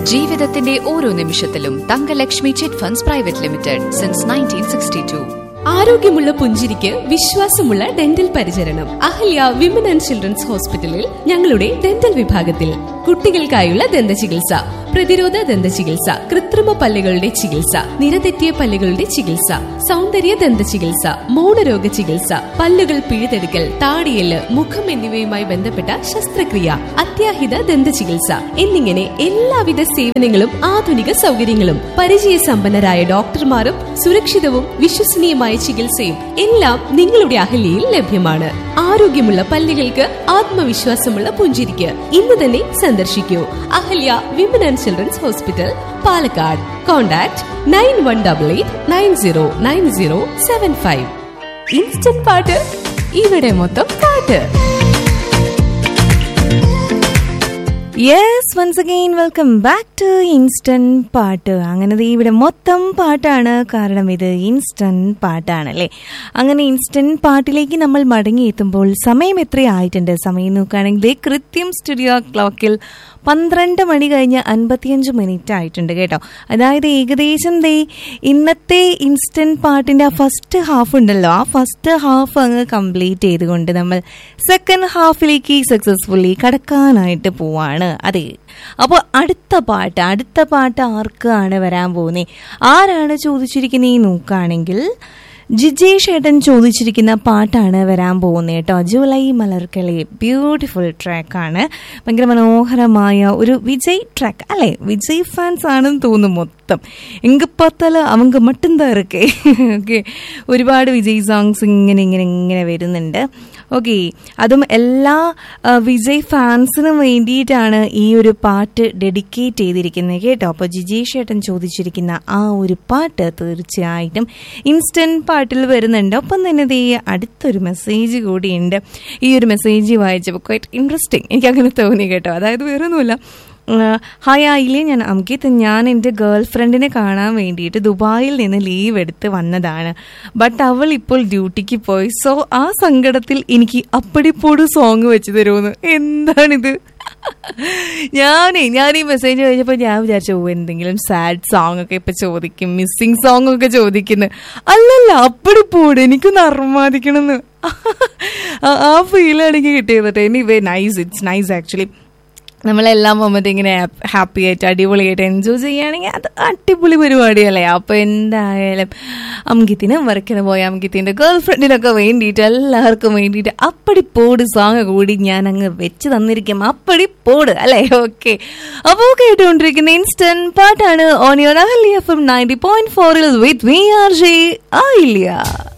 ജീവിതത്തിന്റെ ഓരോ നിമിഷത്തിലും Thangalakshmi chit funds private limited since nineteen sixty two ആരോഗ്യമുള്ള പുഞ്ചിരിക്ക് വിശ്വാസമുള്ള ഡെന്റൽ പരിചരണം അഹല്യ വിമൻ ആൻഡ് ചിൽഡ്രൻസ് ഹോസ്പിറ്റലിൽ ഞങ്ങളുടെ ഡെന്റൽ വിഭാഗത്തിൽ കുട്ടികൾക്കായുള്ള ദന്ത ചികിത്സ പ്രതിരോധ ദന്ത ചികിത്സ കൃത്രിമ പല്ലുകളുടെ ചികിത്സ നിരതെറ്റിയ പല്ലുകളുടെ ചികിത്സ സൗന്ദര്യ ദന്ത ചികിത്സ മൗനരോഗ ചികിത്സ പല്ലുകൾ പിഴുതെടുക്കൽ താടിയല് മുഖം എന്നിവയുമായി ബന്ധപ്പെട്ട ശസ്ത്രക്രിയ അത്യാഹിത ദന്ത ചികിത്സ എന്നിങ്ങനെ എല്ലാവിധ സേവനങ്ങളും ആധുനിക സൗകര്യങ്ങളും പരിചയസമ്പന്നരായ ഡോക്ടർമാരും സുരക്ഷിതവും വിശ്വസനീയമായ ചികിത്സയും എല്ലാം നിങ്ങളുടെ അഹല്യയിൽ ലഭ്യമാണ് ആരോഗ്യമുള്ള പല്ലുകൾക്ക് ആത്മവിശ്വാസമുള്ള പുഞ്ചിരിക്ക് ഇന്ന് തന്നെ സന്ദർശിക്കൂ Ahalya women and children's hospital Palakkad contact nine one double eight nine zero nine zero seven five instant പാട്ട് ഇവിടെ മൊത്തം പാട്ട് yes once again welcome back to instant പാട്ട് അങ്ങനെ ദേ ഇവിടെ മൊത്തം പാട്ടാണ് കാരണം ഇത് ഇൻസ്റ്റന്റ് പാട്ടാണ് അല്ലേ അങ്ങനെ ഇൻസ്റ്റന്റ് പാട്ടിലേക്ക് നമ്മൾ മടങ്ങിയെത്തുമ്പോൾ സമയം എത്രയായിട്ടുണ്ട് സമയം നോക്കുകയാണെങ്കിൽ ദേ കൃത്യം സ്റ്റുഡിയോ ക്ലോക്കിൽ പന്ത്രണ്ട് മണി കഴിഞ്ഞ് അൻപത്തിയഞ്ച് മിനിറ്റ് ആയിട്ടുണ്ട് കേട്ടോ അതായത് ഏകദേശം ദേ ഇന്നത്തെ ഇൻസ്റ്റന്റ് പാട്ടിന്റെ ആ ഫസ്റ്റ് ഹാഫ് ഉണ്ടല്ലോ ആ ഫസ്റ്റ് ഹാഫ് അങ്ങ് കംപ്ലീറ്റ് ചെയ്തുകൊണ്ട് നമ്മൾ സെക്കൻഡ് ഹാഫിലേക്ക് സക്സസ്ഫുള്ളി കടക്കാനായിട്ട് പോവാണ് അതെ അപ്പോൾ അടുത്ത പാട്ട് അടുത്ത പാട്ട് ആർക്കാണ് വരാൻ പോകുന്നത് ആരാണ് ചോദിച്ചിരിക്കുന്നത് നോക്കുകയാണെങ്കിൽ ജിജേഷ് ഏട്ടൻ ചോദിച്ചിരിക്കുന്ന പാട്ടാണ് വരാൻ പോകുന്നത് കേട്ടോ ജൂലൈ മലർക്കലെ ബ്യൂട്ടിഫുൾ ട്രാക്കാണ് ഭയങ്കര മനോഹരമായ ഒരു വിജയ് ട്രാക്ക് അല്ലേ വിജയ് ഫാൻസ് ആണെന്ന് തോന്നും മൊത്തം എങ്ക பார்த்தால அவங்க மட்டும்தான் இருக்கே ഓക്കെ ഒരുപാട് വിജയ് സോങ്സ് ഇങ്ങനെ ഇങ്ങനെ ഇങ്ങനെ വരുന്നുണ്ട് ഓക്കെ അതും എല്ലാ ആ, വിജയ് ഫാൻസിനും വേണ്ടിയിട്ടാണ് ഈ ഒരു പാട്ട് ഡെഡിക്കേറ്റ് ചെയ്തിരിക്കുന്നത് കേട്ടോ അപ്പോൾ ജിജേഷ് ഏട്ടൻ ചോദിച്ചിരിക്കുന്ന ആ ഒരു പാട്ട് തീർച്ചയായിട്ടും ഇൻസ്റ്റന്റ് പാട്ടിൽ വരുന്നുണ്ട് ഒപ്പം തന്നെ ദേ അടുത്തൊരു മെസ്സേജ് കൂടിയുണ്ട് ഈ ഒരു മെസ്സേജ് വായിച്ചപ്പോൾ ക്വൈറ്റ് ഇൻട്രസ്റ്റിംഗ് എനിക്ക് അങ്ങനെ തോന്നി കേട്ടോ അതായത് വേറെ ഒന്നുമില്ല ആഹ് ഹായ് ആയില്ലേ ഞാൻ അംകിത് ഞാൻ എൻ്റെ ഗേൾ ഫ്രണ്ടിനെ കാണാൻ വേണ്ടിയിട്ട് ദുബായിൽ നിന്ന് ലീവ് എടുത്ത് വന്നതാണ് ബട്ട് അവൾ ഇപ്പോൾ ഡ്യൂട്ടിക്ക് പോയി സോ ആ സങ്കടത്തിൽ എനിക്ക് അപ്പടിപ്പോട് സോങ് വെച്ച് തരുമെന്ന് എന്താണിത് ഞാനേ ഞാൻ ഈ മെസ്സേജ് കഴിഞ്ഞപ്പോൾ ഞാൻ വിചാരിച്ചു ഓ എന്തെങ്കിലും സാഡ് സോങ് ഒക്കെ ഇപ്പൊ ചോദിക്കും മിസ്സിങ് സോങ് ഒക്കെ ചോദിക്കുന്നു അല്ലല്ല അപ്പടിപ്പോട് എനിക്കൊന്ന് അർമാദിക്കണമെന്ന് ആ ഫീലാണ് എനിക്ക് കിട്ടിയത് കേട്ടോ anyway nice it's nice actually നമ്മളെല്ലാ മൊമെന്റ് ഇങ്ങനെ ഹാപ്പി ആയിട്ട് അടിപൊളിയായിട്ട് എൻജോയ് ചെയ്യുകയാണെങ്കിൽ അത് അടിപൊളി പരിപാടിയല്ലേ അപ്പോൾ എന്തായാലും അംഗിത്തിന് വർക്കിന് പോയ അംഗിത്തിന്റെ ഗേൾ ഫ്രണ്ടിനൊക്കെ വേണ്ടിയിട്ട് എല്ലാവർക്കും വേണ്ടിയിട്ട് അപ്പടിപ്പോട് സോങ് കൂടി ഞാൻ അങ്ങ് വെച്ച് തന്നിരിക്കും അപ്പടിപ്പോട് അല്ലേ ഓക്കെ അപ്പോൾ കേട്ടുകൊണ്ടിരിക്കുന്ന ഇൻസ്റ്റന്റ് പാട്ടാണ് on your Ahalya FM ninety point പോയിന്റ് ഫോറിൽ വിത്ത് വി ആർ ജെ ആയില്ല